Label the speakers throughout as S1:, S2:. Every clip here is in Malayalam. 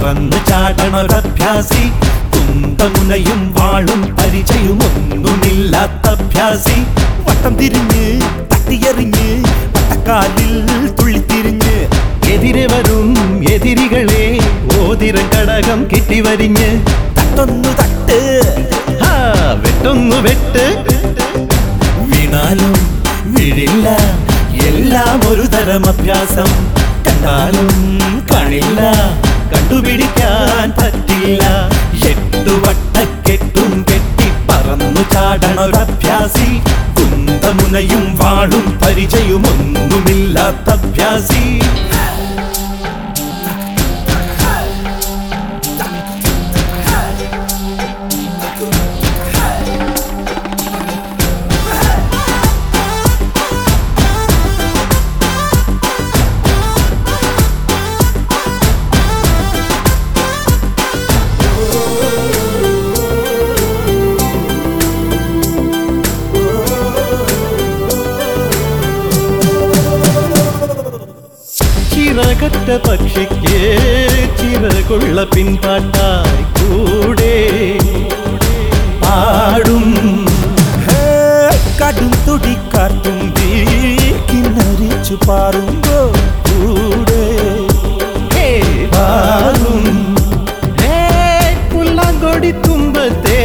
S1: പറന്നു ചാടണൊരഭ്യാസി കുന്തമുനയും വാളും പരിചയമൊന്നുമില്ലാത്ത അഭ്യാസി വട്ടം തിരിഞ്ഞ് തട്ടിയെറിഞ്ഞ് വട്ടക്കാലിൽ തുള്ളിത്തിരിഞ്ഞ് എതിരെ വരും എതിരികളെ ഓതിരം കടകം കെട്ടിവരിഞ്ഞ് തട്ടൊന്നു തട്ട് ഹാ, വെട്ടൊന്നു വെട്ട് വീണാലും വീഴില്ല എല്ലാം ഒരു തരം അഭ്യാസം കണ്ടാലും കാണില്ല കണ്ടുപിടിക്കാൻ പറ്റില്ല എട്ടു വട്ടക്കെട്ടും കെട്ടി പറന്നു ചാടണൊരഭ്യാസി കുന്തമുനയും വാളും പരിചയമൊന്നുമില്ലാത്ത അഭ്യാസി ചിറകറ്റ പക്ഷിക്ക് ചിറകുള്ള പിൻപാട്ടായി കൂടെ പാടും ഹേ, കടും തുടിക്കാറ്റും കിന്നരിച്ചു പാറുമ്പോ കൂടെ ഹേ, പാടും ഹേ, പുല്ലാങ്കൊടി തുമ്പത്തെ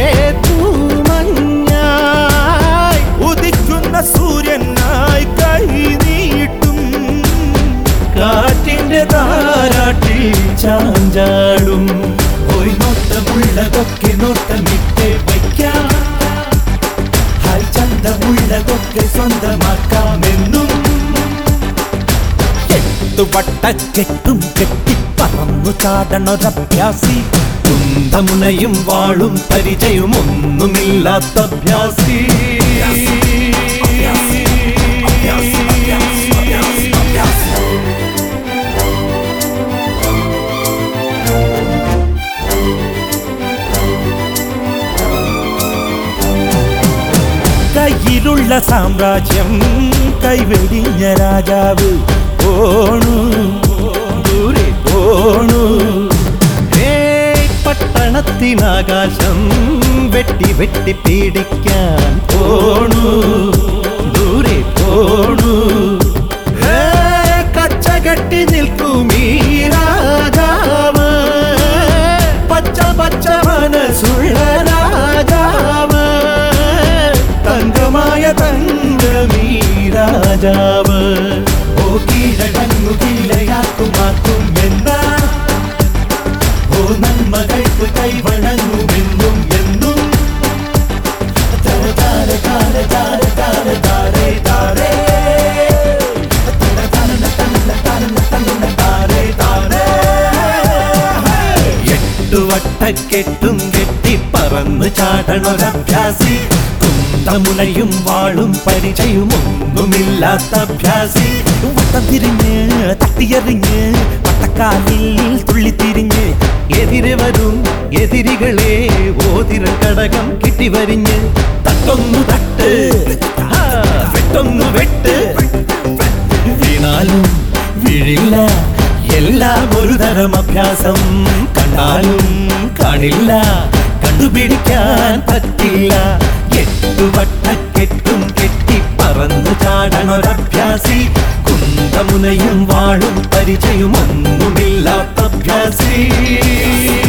S1: തൂമഞ്ഞായി ഉദിക്കുന്ന സൂര്യനായി കൈ നീട്ടും കാറ്റിന്റെ താരാട്ടിൽ ചാഞ്ചാടും പോയി നോട്ടമുള്ളതൊക്കെ നോട്ടമിട്ട് വയ്ക്കാം ഹായ് ചന്തമുള്ളതൊക്കെ സ്വന്തമാക്കാമെന്നും എട്ടു വട്ടക്കെട്ടും കെട്ടി പറന്നു ചാടണൊരഭ്യാസി കുന്തമുനയും വാളും പരിചയം ഒന്നുമില്ലാത്ത അഭ്യാസി കയ്യിലുള്ള സാമ്രാജ്യം കൈവെടിഞ്ഞ രാജാവ് പോണു ദൂരെ പോണു ഏയ് പട്ടണത്തിനാകാശം വെട്ടി വെട്ടി പീഡിക്കാൻ പോണു ദൂരെ പോണു ഏ, കച്ചകെട്ടി നിൽക്കും ഈ രാജാവ് പച്ച പച്ച മനസ്സുള്ള രാജാവ് തങ്കമായ തങ്കമീ രാജാവ് ഓ കീഴടങ്ങു കീഴയാക്കുമാക്കും എന്നാ ഓ നന്മകൾക്ക് കൈവണങ്ങുമെന്നും എന്നും തര താര താര താര താര താരേ താരേ തര തരണ തരണ തരണ തരണ താരേ താരേ എട്ടു വട്ടക്കെട്ടും കെട്ടി പറന്ന് ചാടണൊരഭ്യാസി കുന്തമുനയും വാളും പരിചയം ഒന്നുമില്ലാത്ത അഭ്യാസി വട്ടം തിരിഞ്ഞ് തട്ടിയെറിഞ്ഞ് വട്ടക്കാലിൽ തുള്ളിത്തിരിഞ്ഞ് എതിരെ വരും എതിരികളെ ഓതിരം കടകം കിട്ടിവരിഞ്ഞ് തട്ടൊന്നു തട്ട് ആ, വെട്ടൊന്നു വെട്ട് വീണാലും വീഴില്ല എല്ലാം ഒരു തരം അഭ്യാസം കണ്ടാലും കാണില്ല കണ്ടുപിടിക്കാൻ പറ്റില്ല എട്ടു വട്ടക്കെട്ടും കെട്ടി പറന്നു ചാടണൊരഭ്യാസി കുന്തമുനയും വാളും പരിചയം ഒന്നുമില്ലാത്ത അഭ്യാസി